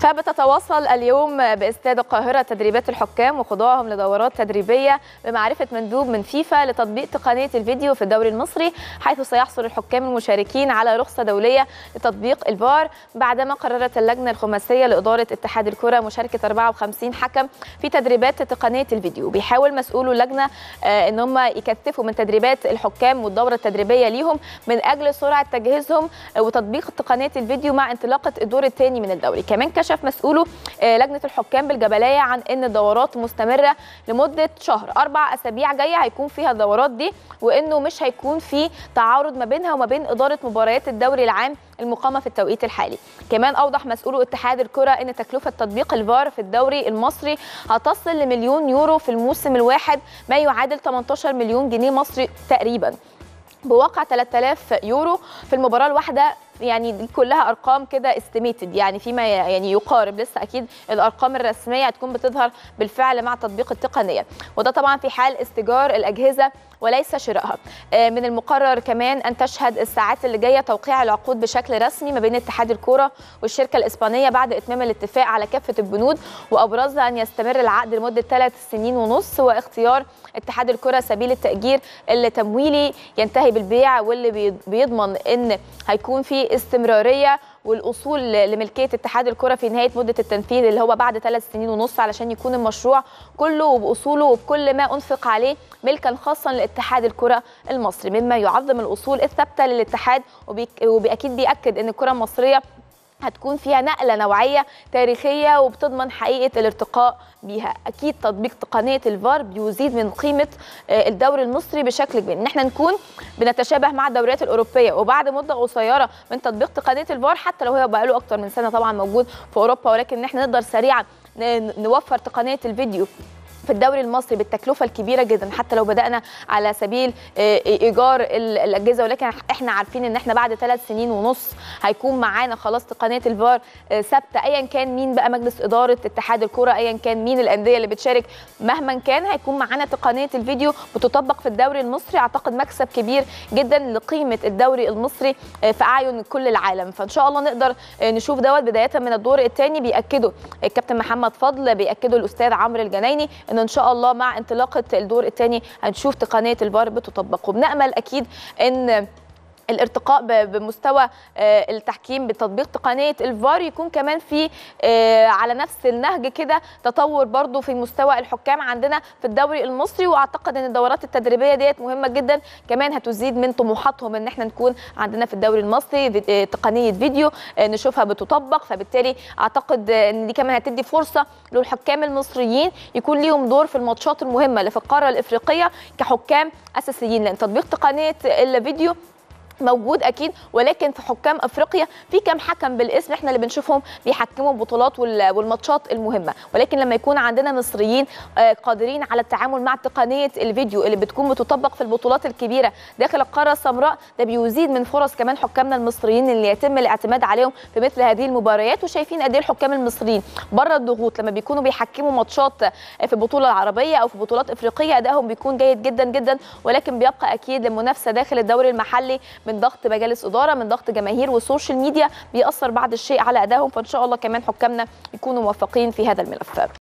فبتتواصل اليوم باستاد القاهرة تدريبات الحكام وخضوعهم لدورات تدريبية بمعرفة مندوب من فيفا لتطبيق تقنية الفيديو في الدوري المصري حيث سيحصل الحكام المشاركين على رخصة دولية لتطبيق الفار بعدما قررت اللجنة الخماسية لإدارة اتحاد الكرة مشاركة 54 حكم في تدريبات تقنية الفيديو بيحاول مسؤولو اللجنة آه، ان هم يكثفوا من تدريبات الحكام والدورة التدريبية ليهم من أجل سرعة تجهيزهم آه، وتطبيق تقنية الفيديو مع انطلاقة الدور الثاني من الدوري كمان كشف مسؤولو آه، لجنة الحكام بالجبلية عن ان الدورات مستمرة لمدة شهر أربع أسابيع جاية هيكون فيها الدورات دي وانه مش هيكون في تعارض ما بينها وما بين إدارة مباريات الدوري العام المقامة في التوقيت الحالي كمان أوضح مسؤولو اتحاد الكرة ان تكلفة تطبيق الفار في الدوري المصري هتصل لمليون يورو في الموسم الواحد ما يعادل 18 مليون جنيه مصري تقريبا بواقع 3000 يورو في المباراه الواحده يعني دي كلها ارقام كده استيميتد يعني فيما يعني يقارب لسه اكيد الارقام الرسميه هتكون بتظهر بالفعل مع تطبيق التقنيه وده طبعا في حال استيجار الاجهزه وليس شرائها آه، من المقرر كمان ان تشهد الساعات اللي جايه توقيع العقود بشكل رسمي ما بين اتحاد الكوره والشركه الاسبانيه بعد اتمام الاتفاق على كافه البنود وابرزها ان يستمر العقد لمده ثلاث سنين ونص واختيار اتحاد الكره سبيل التاجير التمويلي ينتهي بالبيع واللي بي- بيضمن ان هيكون في استمراريه والاصول لملكيه اتحاد الكره في نهايه مده التنفيذ اللي هو بعد ثلاث سنين ونص علشان يكون المشروع كله وباصوله وبكل ما انفق عليه ملكا خاصا لاتحاد الكره المصري مما يعظم الاصول الثابته للاتحاد وبيك- وباكيد بياكد ان الكره المصريه هتكون فيها نقلة نوعية تاريخية وبتضمن حقيقة الارتقاء بيها أكيد تطبيق تقنية الفار بيزيد من قيمة آه، الدوري المصري بشكل كبير إن احنا نكون بنتشابه مع الدوريات الأوروبية وبعد مدة قصيرة من تطبيق تقنية الفار حتى لو هي بقاله أكتر من سنة طبعا موجود في أوروبا ولكن إن احنا نقدر سريعا ن- نوفر تقنية الفيديو في الدوري المصري بالتكلفه الكبيره جدا حتى لو بدانا على سبيل آه، ايجار ال- الاجهزه ولكن احنا عارفين ان احنا بعد ثلاث سنين ونص هيكون معانا خلاص تقنيه الفار آه، ثابته ايا كان مين بقى مجلس اداره اتحاد الكره ايا كان مين الانديه اللي بتشارك مهما كان هيكون معانا تقنيه الفيديو بتطبق في الدوري المصري اعتقد مكسب كبير جدا لقيمه الدوري المصري آه، في اعين كل العالم فان شاء الله نقدر آه، نشوف دوت بدايه من الدور الثاني بياكدوا الكابتن محمد فضل بياكدوا الاستاذ عمرو الجنايني ان ان شاء الله مع انطلاقه الدور الثاني هنشوف تقنيه الفار بتطبق وبنامل اكيد ان الارتقاء ب- بمستوى آه، التحكيم بتطبيق تقنيه الفار يكون كمان في آه، على نفس النهج كده تطور برضو في مستوى الحكام عندنا في الدوري المصري واعتقد ان الدورات التدريبيه ديت مهمه جدا كمان هتزيد من طموحاتهم ان احنا نكون عندنا في الدوري المصري في- آه، تقنيه فيديو آه، نشوفها بتطبق فبالتالي اعتقد آه، ان دي كمان هتدي فرصه للحكام المصريين يكون ليهم دور في الماتشات المهمه اللي في القاره الافريقيه كحكام اساسيين لان تطبيق تقنيه الفيديو موجود اكيد ولكن في حكام افريقيا في كام حكم بالاسم احنا اللي بنشوفهم بيحكموا البطولات وال- والماتشات المهمه ولكن لما يكون عندنا مصريين آه، قادرين على التعامل مع تقنيه الفيديو اللي بتكون بتطبق في البطولات الكبيره داخل القاره السمراء ده بيزيد من فرص كمان حكامنا المصريين اللي يتم الاعتماد عليهم في مثل هذه المباريات وشايفين قد ايه الحكام المصريين بره الضغوط لما بيكونوا بيحكموا ماتشات في البطوله العربيه او في بطولات افريقيه ادائهم بيكون جيد جدا جدا ولكن بيبقى اكيد المنافسه داخل الدوري المحلي من ضغط مجالس اداره من ضغط جماهير والسوشيال ميديا بيأثر بعض الشيء على ادائهم فان شاء الله كمان حكامنا يكونوا موفقين في هذا الملف